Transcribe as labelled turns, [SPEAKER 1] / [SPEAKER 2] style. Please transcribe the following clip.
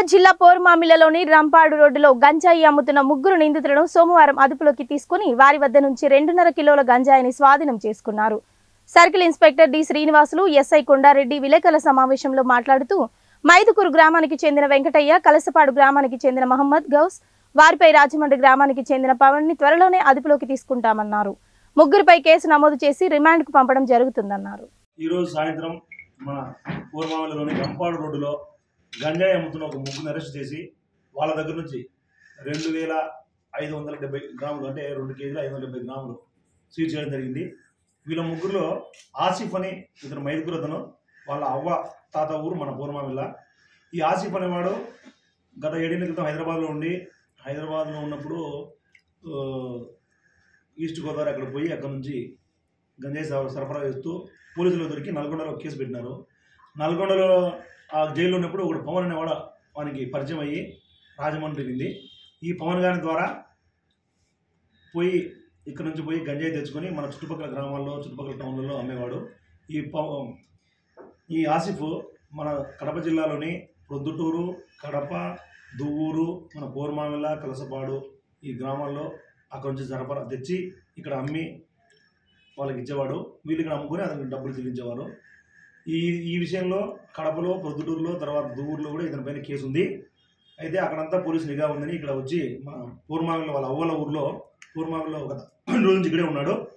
[SPEAKER 1] జిల్లా పోరుమామిలలోని రంపాడు రోడ్డులో గంజాయి అమ్ముతున్న ముగ్గురు నిందితులను సోమవారం అదుపులోకి తీసుకుని వారి వద్ద నుంచి రెండున్నర కిలోల గంజాయిని స్వాధీనం చేసుకున్నారు circle inspector D Srinivasulu SI Kondareddy విలేకరుల సమావేశంలో మాట్లాడుతూ మైదుకూరు గ్రామానికి చెందిన వెంకటయ్య కలసపాడు గ్రామానికి చెందిన మహమ్మద్ గౌస్ వారిపై రాజమండ్రి గ్రామానికి చెందిన పవన్ ని త్వరలోనే అదుపులోకి తీసుకుంటామన్నారు ముగ్గురిపై కేసు నమోదు చేసి రిమాండ్కు పంపడం జరుగుతుందన్నారు
[SPEAKER 2] ఈరోజు సాయంత్రం మన పూర్మావలిలోని గంపాడు రోడ్డులో గంజాయి అమ్ముతున్న ఒక ముగ్గురు అరెస్ట్ చేసి వాళ్ళ దగ్గర నుంచి రెండు వేల ఐదు వందల డెబ్బై గ్రాములు అంటే రెండు కేజీల ఐదు వందల డెబ్బై గ్రాములు సీజ్ చేయడం జరిగింది వీళ్ళ ముగ్గురులో ఆసిఫ్ అని ఇతను మైదుగురు అతను వాళ్ళ అవ్వ తాత ఊరు మన పూర్మావిల్ల ఈ ఆసిఫ్ అనేవాడు గత ఏడేళ్ల క్రితం హైదరాబాద్లో ఉండి హైదరాబాద్లో ఉన్నప్పుడు ఆ, ఈస్ట్ గోదావరి అక్కడ పోయి అక్కడ నుంచి గంజాయి సర- సరఫరా చేస్తూ పోలీసులు దొరికి నల్గొండలో కేసు పెట్టినారు నల్గొండలో ఆ జైల్లో ఉన్నప్పుడు ఒకడు పవన్ అనేవాడు వానికి పరిచయం అయ్యి రాజమండ్రి వెళ్ళింది ఈ పవన్ గారి ద్వారా పోయి ఇక్కడ నుంచి పోయి గంజాయి తెచ్చుకొని మన చుట్టుపక్కల గ్రామాల్లో చుట్టుపక్కల టౌన్లలో అమ్మేవాడు ఈ పవ ఈ ఆసిఫ్ మన కడప జిల్లాలోని ప్రొద్దుటూరు కడప దువ్వూరు మన పోర్మామిల కలసపాడు ఈ గ్రామాల్లో అక్కడ నుంచి సరఫరా తెచ్చి ఇక్కడ అమ్మి వాళ్ళకి ఇచ్చేవాడు వీళ్ళు ఇక్కడ అమ్ముకొని అతనికి డబ్బులు చెల్లించేవారు ఈ ఈ విషయంలో కడపలో ప్రొద్దుటూరులో తర్వాత దువ్వూరులో కూడా ఇతని పైన కేసు ఉంది అయితే అక్కడంతా పోలీసు నిఘా ఉందని ఇక్కడ వచ్చి మన పూర్మావిలో వాళ్ళ అవ్వల ఊర్లో పూర్మావిలో ఒక రెండు రోజు నుంచి ఇక్కడే ఉన్నాడు